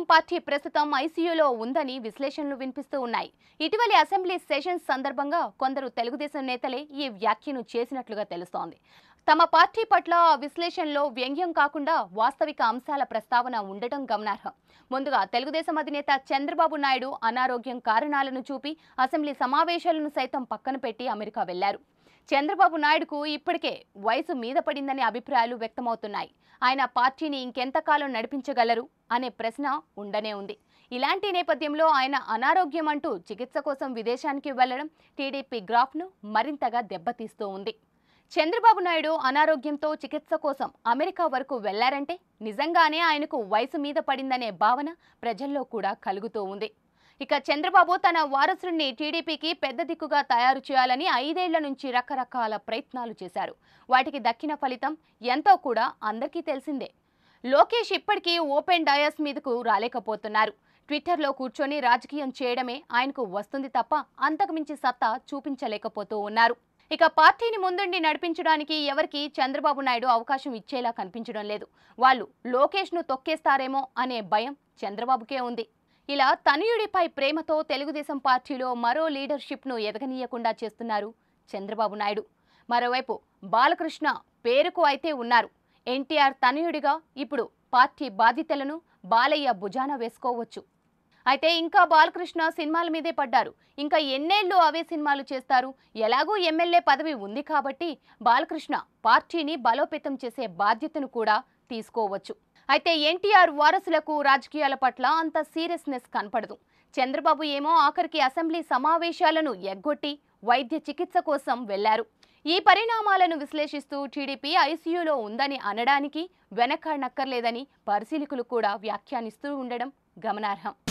party ప్రస్తుతం ఐసీయూలో ఉందని విశ్లేషణలు వినిపిస్తూ ఉన్నాయి ఇటీవలి అసెంబ్లీ సెషన్స్ సందర్భంగా కొందరు తెలుగుదేశం నేతలే ఈ వ్యాఖ్యను చేసినట్లుగా తెలుస్తోంది తమ పార్టీ పట్ల ఆ విశ్లేషణలో వ్యంగ్యం కాకుండా వాస్తవిక అంశాల ప్రస్తావన ఉండటం గమనార్హం ముందుగా తెలుగుదేశం అధినేత చంద్రబాబు నాయుడు అనారోగ్యం కారణాలను చూపి అసెంబ్లీ సమావేశాలను సైతం పక్కన పెట్టి అమెరికా వెళ్లారు చంద్రబాబు నాయుడుకు ఇప్పటికే వయసు మీద పడిందనే అభిప్రాయాలు వ్యక్తమవుతున్నాయి ఆయన పార్టీని ఇంకెంతకాలం నడిపించగలరు అనే ప్రశ్న ఉండనే ఉంది ఇలాంటి నేపథ్యంలో ఆయన అనారోగ్యం అంటూ చికిత్స కోసం విదేశానికి వెళ్లడం టీడీపీ గ్రాఫ్ను మరింతగా దెబ్బతీస్తూ ఉంది చంద్రబాబు నాయుడు అనారోగ్యంతో చికిత్స కోసం అమెరికా వరకు వెళ్లారంటే నిజంగానే ఆయనకు వయసు మీద పడిందనే భావన ప్రజల్లో కూడా కలుగుతూ ఉంది ఇక చంద్రబాబు తన వారసుడిని టీడీపీకి పెద్ద దిక్కుగా తయారు చేయాలని ఐదేళ్ల నుంచి రకరకాల ప్రయత్నాలు చేశారు వాటికి దక్కిన ఫలితం ఎంతో కూడా అందరికీ తెలిసిందే లోకేష్ ఇప్పటికీ ఓపెన్ డయాస్ మీదకు రాలేకపోతున్నారు ట్విట్టర్లో కూర్చొని రాజకీయం చేయడమే ఆయనకు వస్తుంది తప్ప అంతకుమించి సత్తా చూపించలేకపోతూ ఉన్నారు ఇక పార్టీని ముందుండి నడిపించడానికి ఎవరికి చంద్రబాబు నాయుడు అవకాశం ఇచ్చేలా కనిపించడం లేదు వాళ్ళు లోకేష్ను తొక్కేస్తారేమో అనే భయం చంద్రబాబుకే ఉంది ఇలా తనయుడిపై ప్రేమతో తెలుగుదేశం పార్టీలో మరో లీడర్షిప్ను ఎదగనీయకుండా చేస్తున్నారు చంద్రబాబు నాయుడు మరోవైపు బాలకృష్ణ పేరుకు అయితే ఉన్నారు ఎన్టీఆర్ తనయుడిగా ఇప్పుడు పార్టీ బాధ్యతలను బాలయ్య భుజాన వేసుకోవచ్చు అయితే ఇంకా బాలకృష్ణ సినిమాల మీదే పడ్డారు ఇంకా ఎన్నేళ్ళు అవే సినిమాలు చేస్తారు ఎలాగూ ఎమ్మెల్యే పదవి ఉంది కాబట్టి బాలకృష్ణ పార్టీని బలోపేతం చేసే బాధ్యతను కూడా తీసుకోవచ్చు అయితే ఎన్టీఆర్ వారసులకు రాజకీయాల పట్ల అంత సీరియస్నెస్ కనపడదు చంద్రబాబు ఏమో ఆఖరికి అసెంబ్లీ సమావేశాలను ఎగ్గొట్టి వైద్య చికిత్స కోసం వెళ్లారు ఈ పరిణామాలను విశ్లేషిస్తూ టీడీపీ ఐసీయూలో ఉందని అనడానికి వెనకాడనక్కర్లేదని పరిశీలకులు కూడా వ్యాఖ్యానిస్తూ ఉండడం గమనార్హం